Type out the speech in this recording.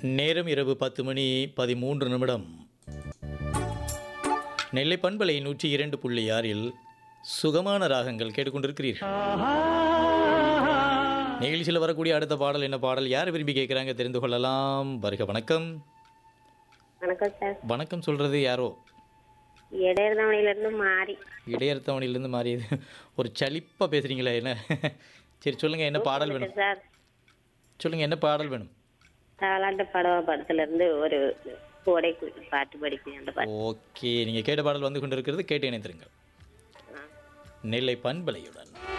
நேரம் இரவு பத்து மணி பதிமூன்று நிமிடம் நெல்லை பண்பலை நூற்றி இரண்டு புள்ளி ஆறில் சுகமான ராகங்கள் கேட்டுக்கொண்டிருக்கிறீர்கள் நிகழ்ச்சியில் வரக்கூடிய அடுத்த பாடல் என்ன பாடல் யார் விரும்பி கேட்குறாங்க தெரிந்து கொள்ளலாம் வருக வணக்கம் வணக்கம் சார் வணக்கம் சொல்கிறது யாரோ இடையர்தவணையில இருந்து மாறி இடையர்த்தவணிலேருந்து மாறியது ஒரு சலிப்பாக பேசுகிறீங்களா என்ன சரி சொல்லுங்கள் என்ன பாடல் வேணும் சார் சொல்லுங்கள் என்ன பாடல் வேணும் தாலாட்டு படவ படத்துல இருந்து ஒரு கோடை குயில் பாட்டு படிக்கிறேன் அந்த பாட்டு ஓகே நீங்கள் கேட்ட பாடல் வந்து கொண்டிருக்கிறது கேட்டு இணைந்திருங்கள் நெல்லை பண்பலையுடன்